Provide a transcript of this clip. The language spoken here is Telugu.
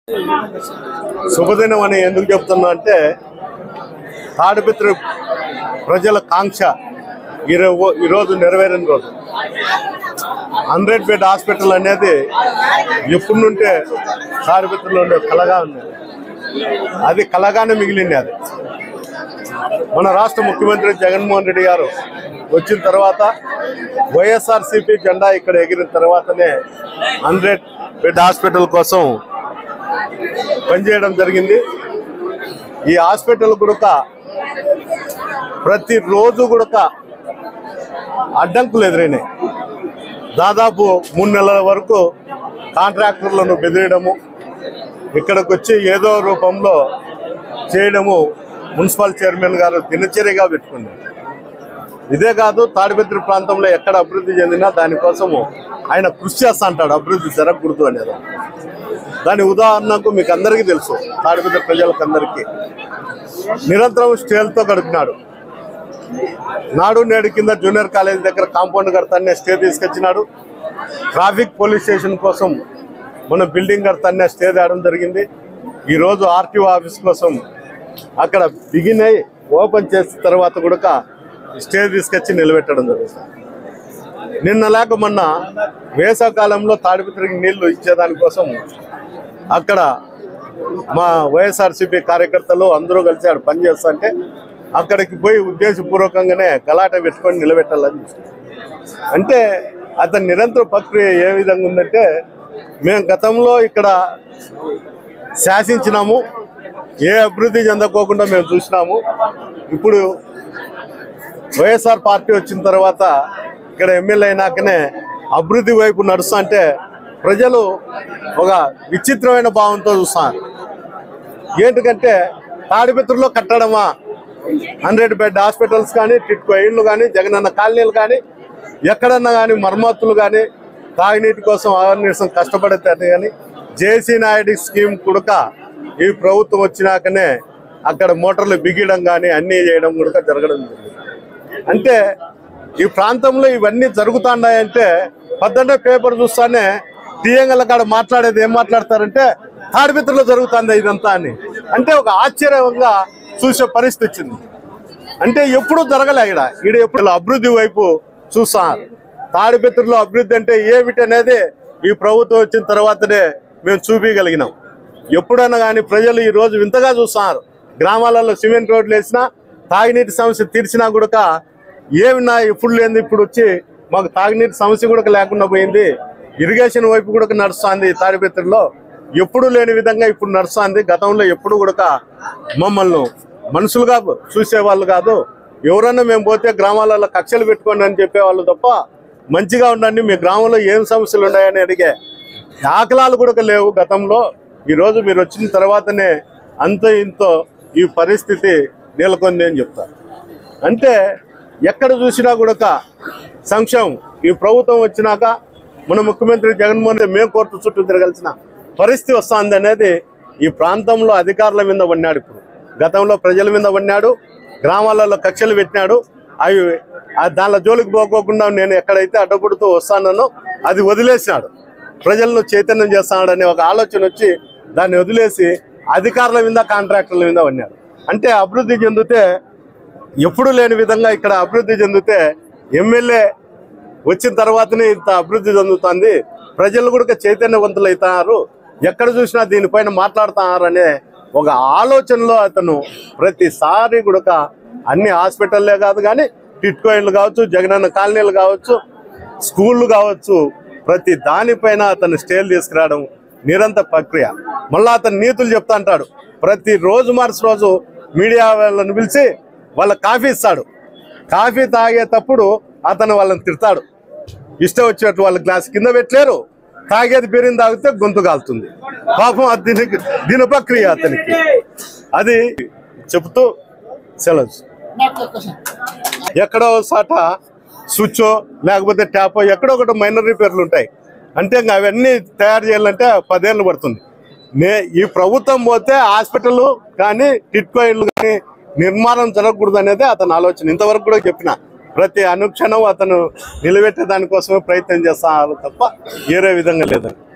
శుభదినం అని ఎందుకు చెప్తున్నా అంటే తాడిపిత్రి ప్రజల కాంక్ష ఈరో- ఈరోజు నెరవేరిన రోజు హండ్రెడ్ బెడ్ హాస్పిటల్ అనేది ఎప్పటి నుంటే తాడిపిత్రిలో ఉండే కలగా ఉంది అది కలగానే మిగిలింది అది మన రాష్ట్ర ముఖ్యమంత్రి జగన్మోహన్ రెడ్డి గారు వచ్చిన తర్వాత వైఎస్ఆర్సీపీ జెండా ఇక్కడ ఎగిరిన తర్వాతనే హండ్రెడ్ బెడ్ హాస్పిటల్ కోసం పనిచేయడం జరిగింది ఈ హాస్పిటల్ కూడా ప్రతిరోజు కూడా అడ్డంకులు ఎదురైనాయి దాదాపు మూడు నెలల వరకు కాంట్రాక్టర్లను బెదిరియడము ఇక్కడికి వచ్చి ఏదో రూపంలో చేయడము మున్సిపల్ చైర్మన్ గారు దినచర్యగా పెట్టుకున్నారు ఇదే కాదు తాడిపత్రి ప్రాంతంలో ఎక్కడ అభివృద్ధి చెందినా దానికోసము ఆయన కృషి చేస్తా అంటాడు అభివృద్ధి జరగకూడదు అనేది దాని ఉదాహరణకు మీకు అందరికీ తెలుసు తాడిపత్రి ప్రజలకు అందరికీ నిరంతరం స్టేల్తో గడిపినాడు నాడు నేడు కింద జూనియర్ కాలేజ్ దగ్గర కాంపౌండ్ కడతానే స్టే తీసుకొచ్చినాడు ట్రాఫిక్ పోలీస్ స్టేషన్ కోసం మన బిల్డింగ్ కడతానే స్టే తేవడం జరిగింది ఈరోజు ఆర్టీఓ ఆఫీస్ కోసం అక్కడ బిగిన్ అయి ఓపెన్ చేసిన తర్వాత కూడా స్టే తీసుకొచ్చి నిలబెట్టడం జరుగుతుంది నిన్న లేక మొన్న వేసవకాలంలో తాడిపత్రికి నీళ్లు ఇచ్చేదానికోసం అక్కడ మా వైఎస్ఆర్సీపీ కార్యకర్తలు అందరూ కలిసి ఆడ పనిచేస్తుంటే అక్కడికి పోయి ఉద్దేశపూర్వకంగానే గలాట పెట్టుకొని నిలబెట్టాలని చూస్తున్నాం. అంటే అతని నిరంతర ప్రక్రియ ఏ విధంగా ఉందంటే మేము గతంలో ఇక్కడ శాసించినాము ఏ అభివృద్ధి చెందకోకుండా మేము చూసినాము ఇప్పుడు వైఎస్ఆర్ పార్టీ వచ్చిన తర్వాత ఇక్కడ ఎమ్మెల్యే అయినాకనే అభివృద్ధి వైపు నడుస్తా అంటే ప్రజలు ఒక విచిత్రమైన భావంతో చూస్తున్నారు ఏంటికంటే తాడిపత్రిలో కట్టడమా హండ్రెడ్ బెడ్ హాస్పిటల్స్ కానీ టిట్కో ఇళ్ళు కానీ జగనన్న కాలనీలు కానీ ఎక్కడన్నా కానీ మరమ్మతులు కానీ తాగునీటి కోసం అవేర్నెస్ కష్టపడతారు కానీ జేసీ నాయుడు స్కీమ్ కుడక ఈ ప్రభుత్వం వచ్చినాకనే అక్కడ మోటార్లు బిగియడం కానీ అన్నీ చేయడం కూడా జరగడం జరిగింది అంటే ఈ ప్రాంతంలో ఇవన్నీ జరుగుతున్నాయంటే పద్దెండే పేపర్ చూస్తానే టీఎంఎల్ కాడ మాట్లాడేది ఏం మాట్లాడతారంటే తాడిపిత్రలో జరుగుతుంది ఇదంతా అని అంటే ఒక ఆశ్చర్యంగా చూసే పరిస్థితి వచ్చింది అంటే ఎప్పుడు జరగలే ఇక్కడ ఈడ ఎప్పుడు అభివృద్ధి వైపు చూస్తున్నారు తాడిపిత్రలో అభివృద్ధి అంటే ఏమిటి అనేది ఈ ప్రభుత్వం వచ్చిన తర్వాతనే మేము చూపించగలిగినాం ఎప్పుడైనా కానీ ప్రజలు ఈ రోజు వింతగా చూస్తున్నారు గ్రామాలలో సిమెంట్ రోడ్లు వేసినా తాగునీటి సమస్య తీర్చినా కూడా ఏమినా ఇప్పుడు లేని ఇప్పుడు వచ్చి మాకు తాగునీటి సమస్య కూడా లేకుండా పోయింది ఇరిగేషన్ వైపు కూడా నడుస్తుంది తాడిపత్రిలో ఎప్పుడు లేని విధంగా ఇప్పుడు నడుస్తుంది గతంలో ఎప్పుడు కూడా మమ్మల్ని మనుషులుగా చూసేవాళ్ళు కాదు ఎవరన్నా మేము పోతే గ్రామాలలో కక్షలు పెట్టుకోండి అని చెప్పేవాళ్ళు తప్ప మంచిగా ఉండండి మీ గ్రామంలో ఏం సమస్యలు ఉన్నాయని అడిగే దాఖలాలు కూడా లేవు గతంలో ఈరోజు మీరు వచ్చిన తర్వాతనే అంత ఇంతో ఈ పరిస్థితి నెలకొంది అని చెప్తారు అంటే ఎక్కడ చూసినా కూడా సంక్షేమం ఈ ప్రభుత్వం వచ్చినాక మన ముఖ్యమంత్రి జగన్మోహన్ రెడ్డి మేము కోర్టు చుట్టూ తిరగాల్సిన పరిస్థితి వస్తుంది అనేది ఈ ప్రాంతంలో అధికారుల మీద పడినాడు ఇప్పుడు గతంలో ప్రజల మీద పడినాడు గ్రామాలలో కక్షలు పెట్టినాడు అవి ఆ దానిలో జోలికి పోకోకుండా నేను ఎక్కడైతే అడ్డపడుతూ వస్తానో అది వదిలేసినాడు ప్రజలను చైతన్యం చేస్తాడు అనే ఒక ఆలోచన వచ్చి దాన్ని వదిలేసి అధికారుల మీద కాంట్రాక్టర్ల మీద పడినాడు అంటే అభివృద్ధి చెందితే ఎప్పుడు లేని విధంగా ఇక్కడ అభివృద్ధి చెందితే ఎమ్మెల్యే వచ్చిన తర్వాతనే ఇంత అభివృద్ధి చెందుతుంది ప్రజలు కూడా చైతన్యవంతులు అవుతున్నారు ఎక్కడ చూసినా దీనిపైన మాట్లాడుతున్నారు అనే ఒక ఆలోచనలో అతను ప్రతిసారి కూడా అన్ని హాస్పిటల్లే కాదు కానీ టిట్కోయిన్లు కావచ్చు జగనన్న కాలనీలు కావచ్చు స్కూళ్ళు కావచ్చు ప్రతి దానిపైన అతను స్టేలు తీసుకురావడం నిరంతర ప్రక్రియ మళ్ళా అతను నీతులు చెప్తా అంటాడు ప్రతి రోజు మార్చి రోజు మీడియా వాళ్ళని పిలిచి వాళ్ళ కాఫీ ఇస్తాడు కాఫీ తాగేటప్పుడు అతను వాళ్ళని తిడతాడు ఇష్టం వచ్చినట్టు వాళ్ళ గ్లాస్ కింద పెట్టలేరు తాగేది బీరిని తాగితే గొంతు కాలుతుంది పాపం అది దీనికి దీని ప్రక్రియ అతనికి అది చెబుతూ సెలవు ఎక్కడో సాట స్విచ్ లేకపోతే ట్యాప్ ఎక్కడో ఒకటి మైనర్ రిపేర్లు ఉంటాయి అంటే ఇంకా అవన్నీ తయారు చేయాలంటే పదేళ్ళు పడుతుంది నే ఈ ప్రభుత్వం పోతే హాస్పిటల్ కానీ టిట్కో ఇళ్ళు కానీ నిర్మాణం జరగకూడదు అనేది అతని ఆలోచన ఇంతవరకు కూడా చెప్పిన ప్రతి అనుక్షణం అతను నిలబెట్టే దానికోసమే ప్రయత్నం చేస్తున్నారు తప్ప వేరే విధంగా లేదండి